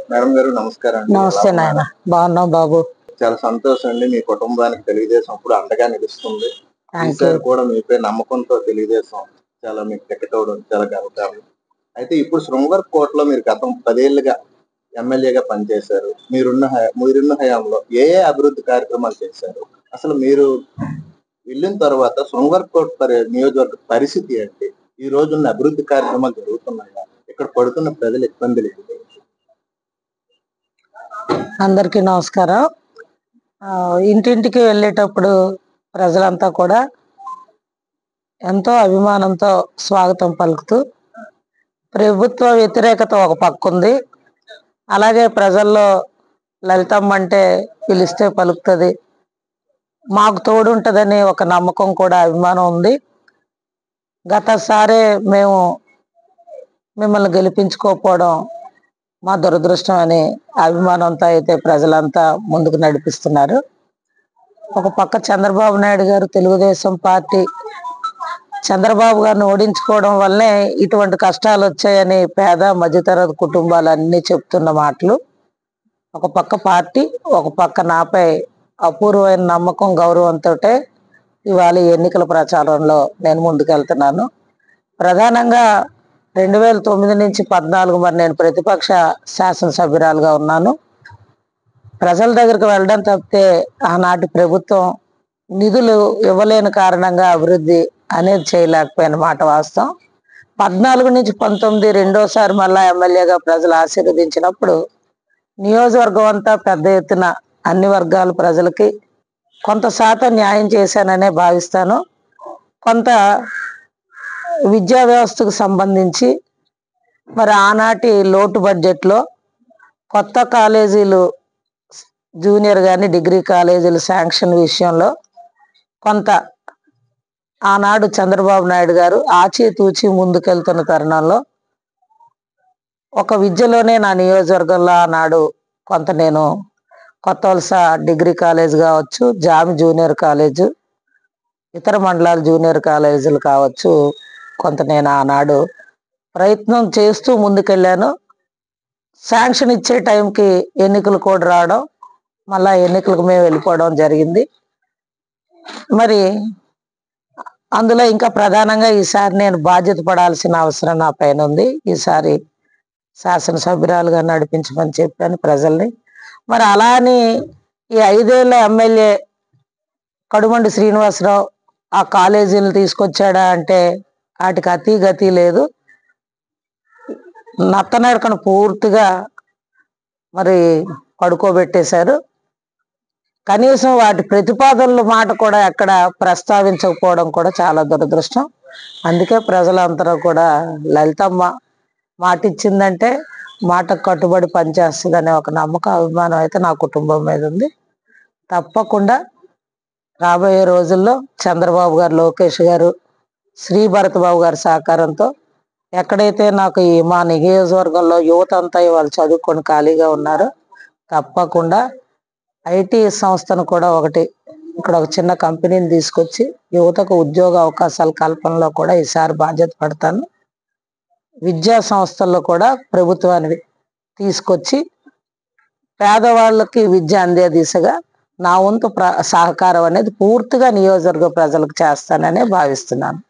Madam గారు నమస్కారం అండి నమస్తే ఎలా నాయన ఉన్నారు? బాగున్నాం బాబు చాలా సంతోషం అండి మీ కుటుంబానికి తెలుగుదేశం ఇప్పుడు అండగా నిలుస్తుంది థ్యాంక్ యూ ఈసారి కూడా మీపై నమ్మకంతో తెలుగుదేశం చాలా మీకు టికెట్ అవ్వడం చాలా గర్వకారణం అయితే ఇప్పుడు శృంగవర్ కోటలో మీరు గతం పదేళ్లుగా ఎమ్మెల్యేగా పనిచేశారు మీరున్న హయా- మీరున్న హయాంలో ఏ ఏ అభివృద్ధి కార్యక్రమాలు చేశారు అసలు మీరు వెళ్ళిన తర్వాత శృంగవర్ కోట పరి- నియోజకవర్గ పరిస్థితి ఏంటి ఈ రోజున్న అభివృద్ధి కార్యక్రమాలు జరుగుతున్నాయా ఇక్కడ పడుతున్న ప్రజల ఇబ్బందులు ఏంటి అందరికీ నమస్కారం ఆ, ఇంటింటికి వెళ్ళేటప్పుడు ప్రజలంతా కూడా ఎంతో అభిమానంతో స్వాగతం పలుకుతూ ప్రభుత్వ వ్యతిరేకత ఒక పక్క ఉంది అలాగే ప్రజల్లో లలితమ్మ అంటే పిలిస్తే పలుకుతుంది మాకు తోడుంటదని ఒక నమ్మకం కూడా అభిమానం ఉంది గతసారే మేము మిమ్మల్ని గెలిపించుకోకపోవడం మా దురదృష్టం అని అభిమానంతో అయితే ప్రజలంతా ముందుకు నడిపిస్తున్నారు ఒక పక్క చంద్రబాబు నాయుడు గారు తెలుగుదేశం పార్టీ చంద్రబాబు గారిని ఓడించుకోవడం వల్లే ఇటువంటి కష్టాలు వచ్చాయని పేద మధ్యతరగతి కుటుంబాలు అన్ని చెప్తున్న మాటలు ఒక పక్క పార్టీ ఒక పక్క నాపై అపూర్వమైన నమ్మకం గౌరవంతో ఇవాళ ఈ ఎన్నికల ప్రచారంలో నేను ముందుకెళ్తున్నాను ప్రధానంగా రెండు వేల తొమ్మిది నుంచి పద్నాలుగు మరి నేను ప్రతిపక్ష శాసనసభ్యురాలుగా ఉన్నాను ప్రజల దగ్గరికి వెళ్ళడం తప్పితే ఆనాటి ప్రభుత్వం నిధులు ఇవ్వలేని కారణంగా అభివృద్ధి అనేది చేయలేకపోయిన మాట వాస్తవం పద్నాలుగు నుంచి పంతొమ్మిది రెండోసారి మళ్ళా ఎమ్మెల్యేగా ప్రజలు ఆశీర్వదించినప్పుడు నియోజకవర్గం అంతా పెద్ద ఎత్తున అన్ని వర్గాల ప్రజలకి కొంత శాతం న్యాయం చేశాననే భావిస్తాను కొంత విద్యా వ్యవస్థకు సంబంధించి మరి ఆనాటి లోటు బడ్జెట్లో కొత్త కాలేజీలు జూనియర్ కానీ డిగ్రీ కాలేజీలు శాంక్షన్ విషయంలో కొంత ఆనాడు చంద్రబాబు నాయుడు గారు ఆచితూచి ముందుకెళ్తున్న తరుణంలో ఒక విద్యలోనే నా నియోజకవర్గంలో ఆనాడు కొంత నేను కొత్త వలస డిగ్రీ కాలేజ్ కావచ్చు జామి జూనియర్ కాలేజ్ ఇతర మండలాల జూనియర్ కాలేజీలు కావచ్చు కొంత నేను ఆనాడు ప్రయత్నం చేస్తూ ముందుకెళ్ళాను శాంక్షన్ ఇచ్చే టైంకి ఎన్నికలు కూడా రావడం మళ్ళా ఎన్నికలకు మేము వెళ్ళిపోవడం జరిగింది మరి అందులో ఇంకా ప్రధానంగా ఈసారి నేను బాధ్యత పడాల్సిన అవసరం నా పైన ఉంది ఈసారి శాసనసభ్యురాలుగా నడిపించమని చెప్పాను ప్రజల్ని మరి అలా అని ఈ ఐదేళ్ల ఎమ్మెల్యే కడుమండి శ్రీనివాసరావు ఆ కాలేజీలు తీసుకొచ్చాడా అంటే వాటికి అతి గతి లేదు నత్తనడకను పూర్తిగా మరి పడుకోబెట్టేశారు కనీసం వాటి ప్రతిపాదనల మాట కూడా ఎక్కడ ప్రస్తావించకపోవడం కూడా చాలా దురదృష్టం అందుకే ప్రజలందరూ కూడా లలితమ్మ మాట ఇచ్చిందంటే మాటకు కట్టుబడి పనిచేస్తుంది అనే ఒక నమ్మకం అభిమానం అయితే నా కుటుంబం మీద ఉంది తప్పకుండా రాబోయే రోజుల్లో చంద్రబాబు గారు లోకేష్ గారు శ్రీ భరత్ బాబు గారి సహకారంతో ఎక్కడైతే నాకు ఈ మా నియోజకవర్గంలో యువత అంతా వాళ్ళు చదువుకొని ఖాళీగా ఉన్నారో తప్పకుండా ఐటీ సంస్థను కూడా ఒకటి ఇక్కడ ఒక చిన్న కంపెనీని తీసుకొచ్చి యువతకు ఉద్యోగ అవకాశాల కల్పనలో కూడా ఈసారి బాధ్యత పడతాను విద్యా సంస్థల్లో కూడా ప్రభుత్వాన్ని తీసుకొచ్చి పేదవాళ్ళకి విద్య అందే దిశగా నా వంతు ప్ర సహకారం అనేది పూర్తిగా నియోజకవర్గ ప్రజలకు చేస్తాననే భావిస్తున్నాను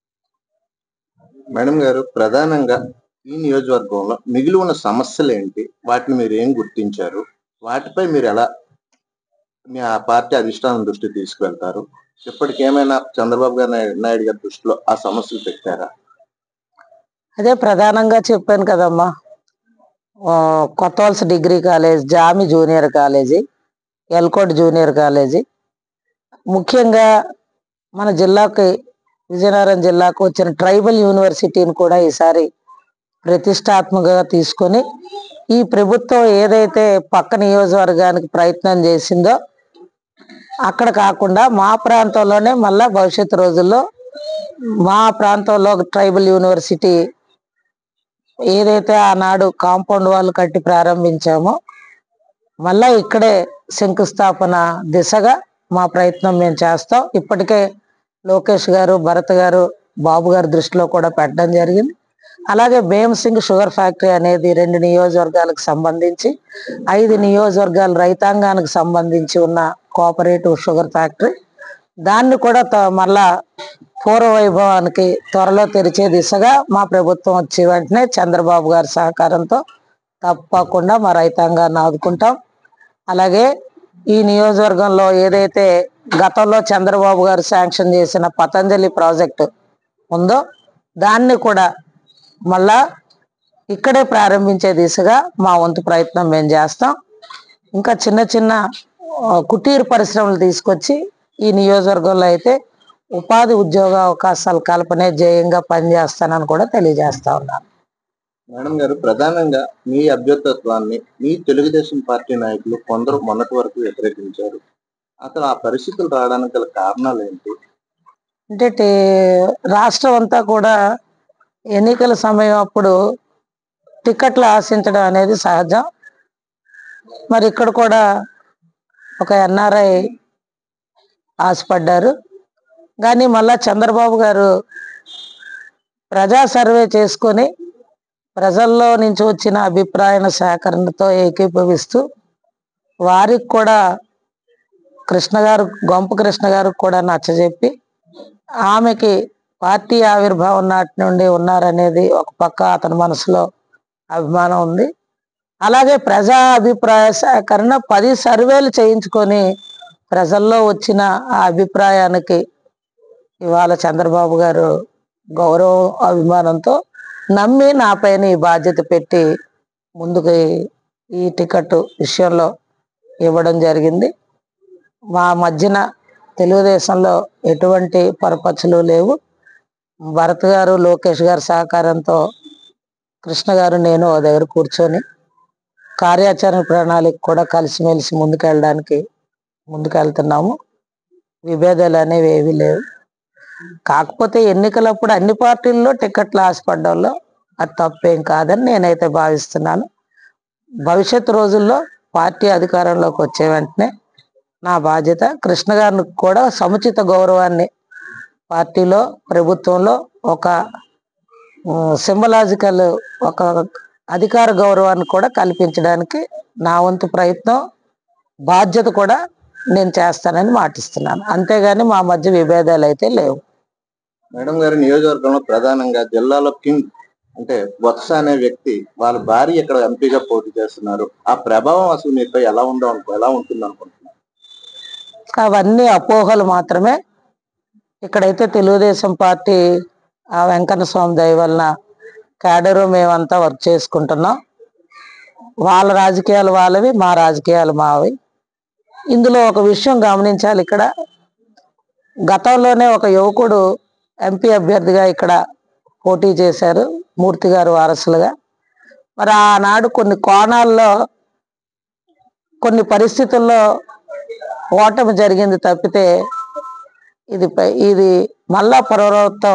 మేడం గారు ప్రధానంగా ఈ నియోజకవర్గంలో మిగిలి ఉన్న సమస్యలు ఏంటి వాటిని మీరు ఏం గుర్తించారు వాటిపై మీరు ఎలా మీ ఆ పార్టీ అధిష్టానం దృష్టి తీసుకువెళ్తారు ఇప్పటికేమైనా చంద్రబాబు గారు నాయుడు నాయుడు గారి దృష్టిలో ఆ సమస్యలు పెట్టారా అదే ప్రధానంగా చెప్పాను కదమ్మా ఆ, కొత్త వలస degree college Jami junior college Elcot junior college ముఖ్యంగా మన జిల్లాకి విజయనగరం జిల్లాకు వచ్చిన ట్రైబల్ యూనివర్సిటీని కూడా ఈసారి ప్రతిష్టాత్మకంగా తీసుకొని ఈ ప్రభుత్వం ఏదైతే పక్క నియోజకవర్గానికి ప్రయత్నం చేసిందో అక్కడ కాకుండా మా ప్రాంతంలోనే మళ్ళా భవిష్యత్తు రోజుల్లో మా ప్రాంతంలో ఒక ట్రైబల్ యూనివర్సిటీ ఏదైతే ఆనాడు కాంపౌండ్ వాళ్ళు కట్టి ప్రారంభించామో మళ్ళా ఇక్కడే శంకుస్థాపన దిశగా మా ప్రయత్నం మేము చేస్తాం ఇప్పటికే లోకేష్ గారు భరత్ గారు బాబు గారి దృష్టిలో కూడా పెట్టడం జరిగింది అలాగే భీమసింగ్ షుగర్ ఫ్యాక్టరీ అనేది రెండు నియోజకవర్గాలకు సంబంధించి ఐదు నియోజకవర్గాల రైతాంగానికి సంబంధించి ఉన్న కోఆపరేటివ్ షుగర్ ఫ్యాక్టరీ దాన్ని కూడా త- మళ్ళా పూర్వ వైభవానికి త్వరలో తెరిచే దిశగా మా ప్రభుత్వం వచ్చే వెంటనే చంద్రబాబు గారి సహకారంతో తప్పకుండా మా రైతాంగాన్ని ఆదుకుంటాం అలాగే ఈ నియోజకవర్గంలో ఏదైతే గతంలో చంద్రబాబు గారు శాంక్షన్ చేసిన పతంజలి ప్రాజెక్టు ఉందో దాన్ని కూడా మళ్ళా ఇక్కడే ప్రారంభించే దిశగా మా వంతు ప్రయత్నం మేము చేస్తాం ఇంకా చిన్న చిన్న ఆ, కుటీర పరిశ్రమలు తీసుకొచ్చి ఈ నియోజకవర్గంలో అయితే ఉపాధి ఉద్యోగ అవకాశాలు కల్పనే ధ్యేయంగా పనిచేస్తానని కూడా తెలియజేస్తా ఉన్నాను మేడం గారు ప్రధానంగా మీ అభ్యర్థత్వాన్ని మీ తెలుగుదేశం పార్టీ నాయకులు కొందరు మొన్నటి వరకు వ్యతిరేకించారు అసలు ఆ పరిస్థితులు రావడానికి గల కారణాలు ఏంటి అంటే టే- రాష్ట్రం అంతా కూడా ఎన్నికల సమయం అప్పుడు టికెట్లు ఆశించడం అనేది సహజం మరి ఇక్కడ కూడా ఒక ఎన్ఆర్ఐ ఆశపడ్డారు కానీ మళ్ళా చంద్రబాబు గారు ప్రజా సర్వే చేసుకొని ప్రజల్లో నుంచి వచ్చిన అభిప్రాయ సేకరణతో ఏకీభవిస్తూ వారికి కూడా కృష్ణ గారు గొంప కృష్ణ గారికి కూడా నచ్చజెప్పి ఆమెకి పార్టీ ఆవిర్భావం నాటి నుండి ఉన్నారనేది ఒక పక్క అతని మనసులో అభిమానం ఉంది అలాగే ప్రజా అభిప్రాయ సేకరణ పది సర్వేలు చేయించుకొని ప్రజల్లో వచ్చిన ఆ అభిప్రాయానికి ఇవాళ చంద్రబాబు గారు గౌరవం అభిమానంతో నమ్మి నా పైన ఈ బాధ్యత పెట్టి ముందుకు ఈ- ఈ టికెట్ విషయంలో ఇవ్వడం జరిగింది మా మధ్యన తెలుగుదేశంలో ఎటువంటి పరపచ్చులు లేవు భరత్ గారు లోకేష్ గారి సహకారంతో కృష్ణ గారు నేను ఓ దగ్గర కూర్చొని కార్యాచరణ ప్రణాళిక కూడా కలిసిమెలిసి ముందుకెళ్ళడానికి ముందుకెళ్తున్నాము విభేదాలు అనేవి ఏవి లేవు కాకపోతే ఎన్నికలప్పుడు అన్ని పార్టీల్లో టికెట్లు ఆశపడ్డంలో అది తప్పేం కాదని నేనైతే భావిస్తున్నాను భవిష్యత్ రోజుల్లో పార్టీ అధికారంలోకి వచ్చే వెంటనే నా బాధ్యత కృష్ణ గారిని కూడా సముచిత గౌరవాన్ని పార్టీలో ప్రభుత్వంలో ఒక సింబలాజికల్ ఒక అధికార గౌరవాన్ని కూడా కల్పించడానికి నా వంతు ప్రయత్నం బాధ్యత కూడా నేను చేస్తానని మాటిస్తున్నాను అంతేగాని మా మధ్య విభేదాలు అయితే లేవు మేడం గారి నియోజకవర్గంలో ప్రధానంగా జిల్లాలో కింగ్ అంటే వత్స అనే వ్యక్తి వాళ్ళ భార్య ఇక్కడ ఎంపీగా పోటీ చేస్తున్నారు ఆ ప్రభావం అసలు మీపై ఎలా ఉందో అనుకో ఎలా ఉంటుంది అనుకుంటున్నారు అవన్నీ అపోహలు మాత్రమే ఇక్కడైతే తెలుగుదేశం పార్టీ ఆ వెంకన్న స్వామి దయ వలన క్యాడరు మేమంతా వర్క్ చేసుకుంటున్నాం వాళ్ళ రాజకీయాలు వాళ్ళవి మా రాజకీయాలు మావి ఇందులో ఒక విషయం గమనించాలి ఇక్కడ గతంలోనే ఒక యువకుడు ఎంపీ అభ్యర్థిగా ఇక్కడ పోటీ చేశారు మూర్తి గారు వారసులుగా మరి ఆనాడు కొన్ని కోణాల్లో కొన్ని పరిస్థితుల్లో ఓటమి జరిగింది తప్పితే ఇది పై- ఇది మళ్ళా పునరావృతం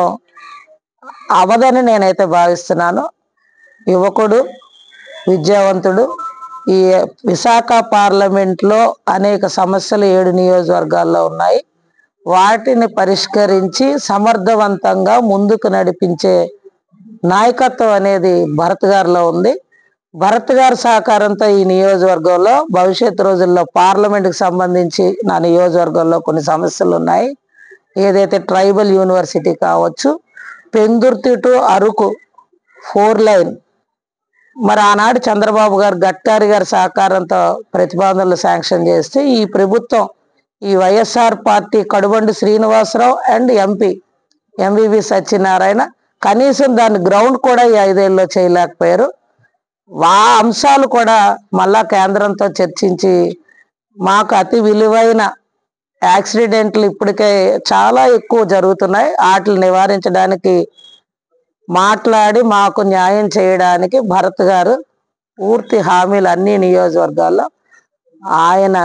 అవదని నేనైతే భావిస్తున్నాను యువకుడు విద్యావంతుడు ఈ విశాఖ పార్లమెంట్ లో అనేక సమస్యలు ఏడు నియోజకవర్గాల్లో ఉన్నాయి వాటిని పరిష్కరించి సమర్థవంతంగా ముందుకు నడిపించే నాయకత్వం అనేది భరత్ గారిలో ఉంది భరత్ గారి సహకారంతో ఈ నియోజకవర్గంలో భవిష్యత్ రోజుల్లో పార్లమెంట్ కి సంబంధించి నా నియోజకవర్గంలో కొన్ని సమస్యలు ఉన్నాయి ఏదైతే ట్రైబల్ యూనివర్సిటీ కావచ్చు Pendurthi to Araku four line మరి ఆనాడు చంద్రబాబు గారు గట్టారి గారి సహకారంతో ప్రతిపాదనలు శాంక్షన్ చేస్తే ఈ ప్రభుత్వం ఈ YSR party Kadubandi Srinivasarao and MP MVV Satyanarayana కనీసం దాని గ్రౌండ్ కూడా ఈ ఐదేళ్ళలో చేయలేకపోయారు ఆ అంశాలు కూడా మళ్ళా కేంద్రంతో చర్చించి మాకు అతి విలువైన యాక్సిడెంట్లు ఇప్పటికే చాలా ఎక్కువ జరుగుతున్నాయి వాటిని నివారించడానికి మాట్లాడి మాకు న్యాయం చేయడానికి భరత్ గారు పూర్తి హామీలు అన్ని నియోజకవర్గాల్లో ఆయన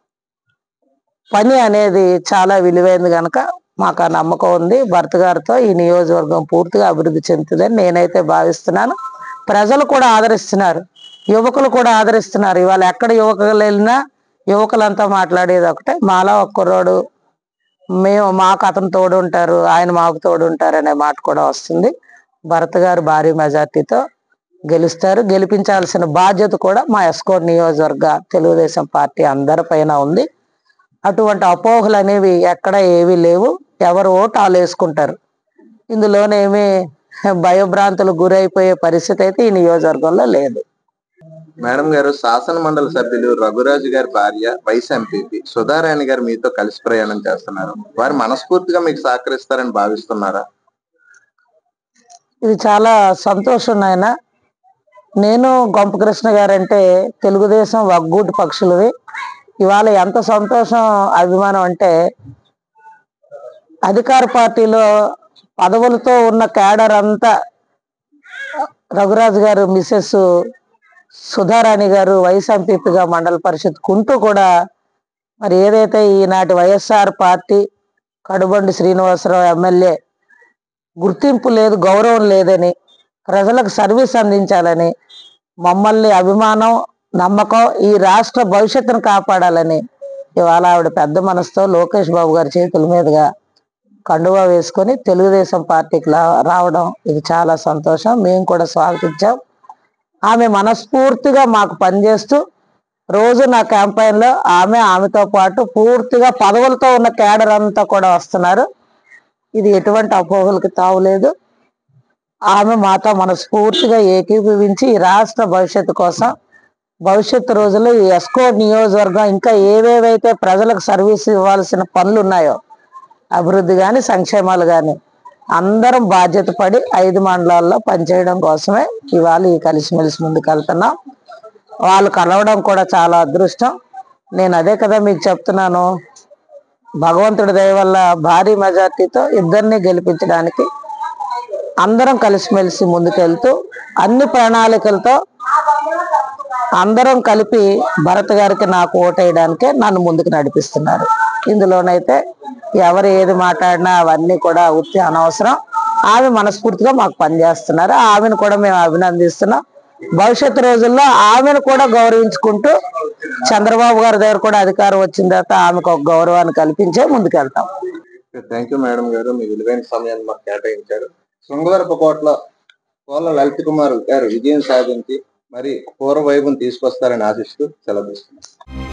పని అనేది చాలా విలువైంది కనుక మాకు ఆ నమ్మకం ఉంది భరత్ గారితో ఈ నియోజకవర్గం పూర్తిగా అభివృద్ధి చెందుతుందని నేనైతే భావిస్తున్నాను ప్రజలు కూడా ఆదరిస్తున్నారు యువకులు కూడా ఆదరిస్తున్నారు ఇవాళ ఎక్కడ యువకులు వెళ్ళినా యువకులంతా మాట్లాడేది ఒకటే మాలా ఒక కుర్రోడు మేము మాకు అతను తోడు ఉంటారు ఆయన మాకు తోడు ఉంటారు అనే మాట కూడా వస్తుంది భరత్ గారు భారీ మెజార్టీతో గెలుస్తారు గెలిపించాల్సిన బాధ్యత కూడా మా ఎస్కోట్ నియోజకవర్గ తెలుగుదేశం పార్టీ అందరిపైన ఉంది అటువంటి అపోహలు అనేవి ఎక్కడ ఏవి లేవు ఎవరు ఓటు వాళ్ళు వేసుకుంటారు ఇందులోనేమి భయభ్రాంతులు గురైపోయే పరిస్థితి అయితే ఈ నియోజకవర్గంలో లేదు మేడం గారు శాసన మండలి సభ్యులు రఘురాజు గారి భార్య వైస్ ఎంపీపీ సుధారాణి గారు మీతో కలిసి ప్రయాణం చేస్తున్నారు వారు మనస్ఫూర్తిగా మీకు సహకరిస్తారని భావిస్తున్నారా ఇది చాలా సంతోషం నాయన నేను గొంప కృష్ణ గారంటే తెలుగుదేశం వగ్గూటి పక్షులవి ఇవాళ ఎంత సంతోషం అభిమానం అంటే అధికార పార్టీలో పదవులతో ఉన్న క్యాడర్ అంతా రఘురాజు గారు మిసెస్ సుధారాణి గారు వైస్ ఎంపీపీగా మండల పరిషత్ కుంటూ కూడా మరి ఏదైతే ఈనాటి YSR party Kadubandi Srinivasarao MLA గుర్తింపు లేదు గౌరవం లేదని ప్రజలకు సర్వీస్ అందించాలని మమ్మల్ని అభిమానం నమ్మకం ఈ రాష్ట్ర భవిష్యత్తును కాపాడాలని ఇవాళ ఆవిడ పెద్ద మనసుతో లోకేష్ బాబు గారి చేతుల మీదుగా కండువా వేసుకొని తెలుగుదేశం పార్టీకి లా- రావడం ఇది చాలా సంతోషం మేము కూడా స్వాగతించాం ఆమె మనస్ఫూర్తిగా మాకు పనిచేస్తూ రోజు నా campaign లో ఆమె ఆమెతో పాటు పూర్తిగా పదవులతో ఉన్న కేడర్ అంతా కూడా వస్తున్నారు ఇది ఎటువంటి అపోహలకు తావులేదు ఆమె మాతో మనస్ఫూర్తిగా ఏకీభవించి ఈ రాష్ట్ర భవిష్యత్తు కోసం భవిష్యత్తు రోజుల్లో ఈ ఎస్కో నియోజకవర్గం ఇంకా ఏవేవైతే ప్రజలకు సర్వీస్ ఇవ్వాల్సిన పనులు ఉన్నాయో అభివృద్ధి కానీ సంక్షేమాలు కానీ అందరం బాధ్యత పడి ఐదు మండలాల్లో పనిచేయడం కోసమే ఇవాళ ఈ కలిసిమెలిసి ముందుకు వెళ్తున్నాం వాళ్ళు కలవడం కూడా చాలా అదృష్టం నేను అదే కదా మీకు చెప్తున్నాను భగవంతుడి దయ వల్ల భారీ మెజార్టీతో ఇద్దరిని గెలిపించడానికి అందరం కలిసిమెలిసి ముందుకెళ్తూ అన్ని ప్రణాళికలతో అందరం కలిపి భరత్ గారికి నాకు ఓటేయడానికే నన్ను ముందుకు నడిపిస్తున్నారు ఇందులోనైతే ఎవరు ఏది మాట్లాడినా అవన్నీ కూడా ఉత్తి అనవసరం ఆమె మనస్ఫూర్తిగా మాకు పనిచేస్తున్నారు ఆమెను కూడా మేము అభినందిస్తున్నాం భవిష్యత్తు రోజుల్లో ఆమెను కూడా గౌరవించుకుంటూ చంద్రబాబు గారి దగ్గర కూడా అధికారం వచ్చిన తర్వాత ఆమెకు ఒక గౌరవాన్ని కల్పించే ముందుకెళ్తాం థ్యాంక్ యూ మేడం గారు మీ విలువైన సమయాన్ని మాకు కేటాయించారు శృంగవరపు కోట్ల కోళ్ళ లలిత్ కుమార్ గారు విజయం సాధించి మరి పూర్వ వైభవం తీసుకొస్తారని ఆశిస్తూ సెలవు తీసుకున్నాం